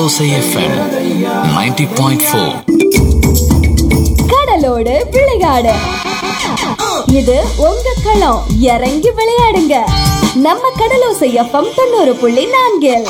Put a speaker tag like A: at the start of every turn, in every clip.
A: கடலோசை FM 90.4 point four
B: கடலோடு விளையாடு இது உங்க களம் இறங்கி விளையாடுங்க நம்ம கடலோசை எஃப்எம் தொண்ணூறு புள்ளி நான்கில்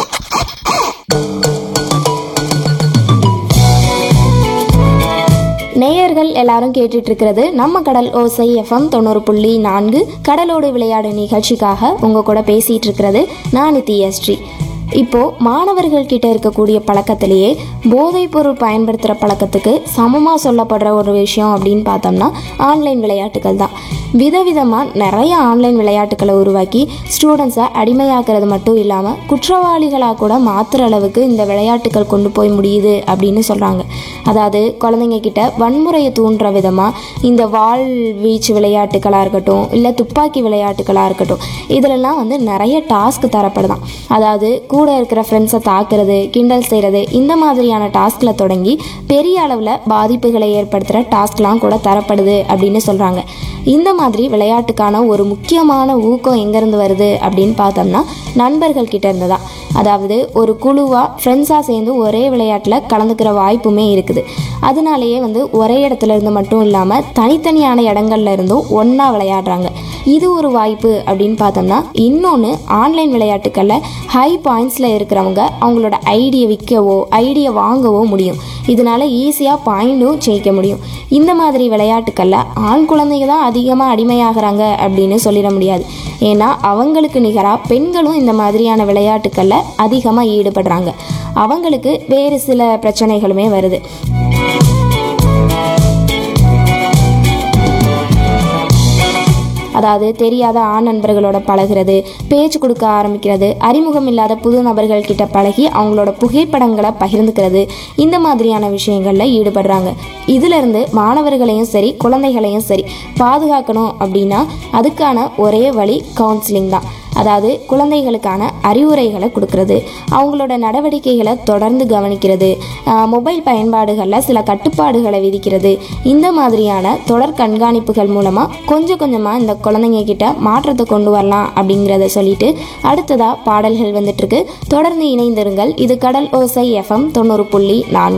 C: நேயர்கள் எல்லாரும் கேட்டுட்டு இருக்கிறது நம்ம கடல் ஓசை எஃப்எம் தொண்ணூறு புள்ளி நான்கு கடலோடு விளையாடு நிகழ்ச்சிக்காக உங்க கூட பேசிட்டு இருக்கிறது நான் நித்யஸ்ரீ இப்போ மாணவர்கள் கிட்ட இருக்கக்கூடிய பழக்கத்திலேயே போதைப் பொருள் பயன்படுத்துகிற பழக்கத்துக்கு சமமாக சொல்லப்படுற ஒரு விஷயம் அப்படின்னு பார்த்தோம்னா ஆன்லைன் விளையாட்டுகள் தான் விதவிதமாக நிறைய ஆன்லைன் விளையாட்டுகளை உருவாக்கி ஸ்டூடெண்ட்ஸை அடிமையாக்குறது மட்டும் இல்லாமல் குற்றவாளிகளாக கூட மாற்றுற அளவுக்கு இந்த விளையாட்டுகள் கொண்டு போய் முடியுது அப்படின்னு சொல்கிறாங்க அதாவது குழந்தைங்க கிட்ட வன்முறையை தூண்டுற விதமாக இந்த வாள் வீச்சு விளையாட்டுகளாக இருக்கட்டும் இல்லை துப்பாக்கி விளையாட்டுகளாக இருக்கட்டும் இதிலெல்லாம் வந்து நிறைய டாஸ்க் தரப்படுதான் அதாவது கூட இருக்கிற ஃப்ரெண்ட்ஸை தாக்குறது கிண்டல் செய்கிறது இந்த மாதிரியான டாஸ்கில் தொடங்கி பெரிய அளவில் பாதிப்புகளை ஏற்படுத்துகிற டாஸ்க்லாம் கூட தரப்படுது அப்படின்னு சொல்கிறாங்க இந்த மாதிரி விளையாட்டுக்கான ஒரு முக்கியமான ஊக்கம் எங்கேருந்து வருது அப்படின்னு பார்த்தோம்னா நண்பர்கள் கிட்ட இருந்து தான் அதாவது ஒரு குழுவாக ஃப்ரெண்ட்ஸாக சேர்ந்து ஒரே விளையாட்டில் கலந்துக்கிற வாய்ப்புமே இருக்குது அதனாலேயே வந்து ஒரே இடத்துல இருந்து மட்டும் இல்லாமல் தனித்தனியான இடங்கள்ல இருந்தும் ஒன்றா விளையாடுறாங்க இது ஒரு வாய்ப்பு அப்படின்னு பார்த்தோம்னா இன்னொன்று ஆன்லைன் விளையாட்டுகளில் ஹை பாயிண்ட்ஸில் இருக்கிறவங்க அவங்களோட ஐடியை விற்கவோ ஐடியை வாங்கவோ முடியும் இதனால ஈஸியாக பாயிண்டும் ஜெயிக்க முடியும் இந்த மாதிரி விளையாட்டுகளில் ஆண் குழந்தைங்க தான் அதிகமாக அடிமையாகிறாங்க அப்படின்னு சொல்லிட முடியாது ஏன்னா அவங்களுக்கு நிகராக பெண்களும் இந்த மாதிரியான விளையாட்டுகளில் அதிகமாக ஈடுபடுறாங்க அவங்களுக்கு வேறு சில பிரச்சனைகளுமே வருது அதாவது தெரியாத ஆண் நண்பர்களோட பழகுறது பேச்சு கொடுக்க ஆரம்பிக்கிறது அறிமுகம் இல்லாத புது நபர்கள் கிட்ட பழகி அவங்களோட புகைப்படங்களை பகிர்ந்துக்கிறது இந்த மாதிரியான விஷயங்களில் ஈடுபடுறாங்க இதிலிருந்து மாணவர்களையும் சரி குழந்தைகளையும் சரி பாதுகாக்கணும் அப்படின்னா அதுக்கான ஒரே வழி கவுன்சிலிங் தான் அதாவது குழந்தைகளுக்கான அறிவுரைகளை கொடுக்கறது அவங்களோட நடவடிக்கைகளை தொடர்ந்து கவனிக்கிறது ஆஹ் மொபைல் பயன்பாடுகளில் சில கட்டுப்பாடுகளை விதிக்கிறது இந்த மாதிரியான தொடர் கண்காணிப்புகள் மூலமாக கொஞ்சம் கொஞ்சமாக இந்த குழந்தைங்க கிட்ட மாற்றத்தை கொண்டு வரலாம் அப்படிங்கிறத சொல்லிட்டு அடுத்ததாக பாடல்கள் வந்துட்டுருக்கு தொடர்ந்து இணைந்திருங்கள் இது கடல் ஓசை எஃப்எம் தொண்ணூறு புள்ளி நான்கு